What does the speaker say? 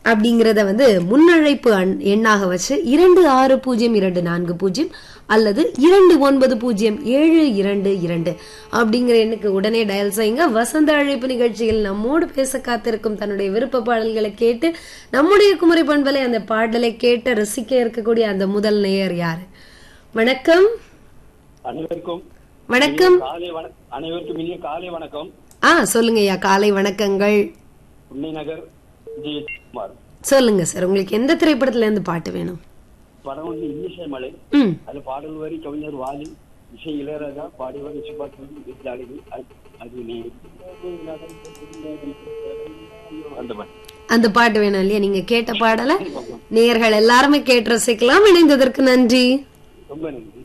அப்படிங்கறத வந்து முன்னழைப்பு அண்- எண்ணாக வச்சு இரண்டு ஆறு பூஜ்ஜியம் இரண்டு நான்கு பூஜ்ஜியம் அல்லது இரண்டு ஒன்பது பூஜ்ஜியம் ஏழு இரண்டு இரண்டு அப்படிங்கிற எண்ணுக்கு உடனே டயல் செய்யுங்க வசந்த அழைப்பு நிகழ்ச்சியில் நம்மோடு பேச காத்திருக்கும் தன்னுடைய விருப்ப பாடல்களை கேட்டு நம்முடைய குமரி பண்பலை அந்த பாடலை கேட்டு ரசிக்க இருக்கக்கூடிய அந்த முதல் நேயர் யாரு வணக்கம் அனைவருக்கும் வணக்கம் காலை வண அனைவருக்கும் இனிய காலை வணக்கம் ஆ சொல்லுங்க ஐயா காலை வணக்கங்கள் உன்னை நகர் ஜி குமார் சொல்லுங்க சார் உங்களுக்கு எந்த திரைப்படத்துல இருந்து பாட்டு வேணும் படம் வந்து இன்னிசை மலை ம் அது பாடல் வரி கவிஞர் வாலி இசை இளையராஜா பாடிவர் இசைப்பாட்டு ஜாலிவி அது நீ அந்த மாதிரி அந்த பாட்டு வேணும் இல்லையா நீங்க கேட்ட பாடல நேயர்கள் எல்லாருமே கேட்டு ரசிக்கலாம் இணைந்ததற்கு நன்றி ரொம்ப நன்றி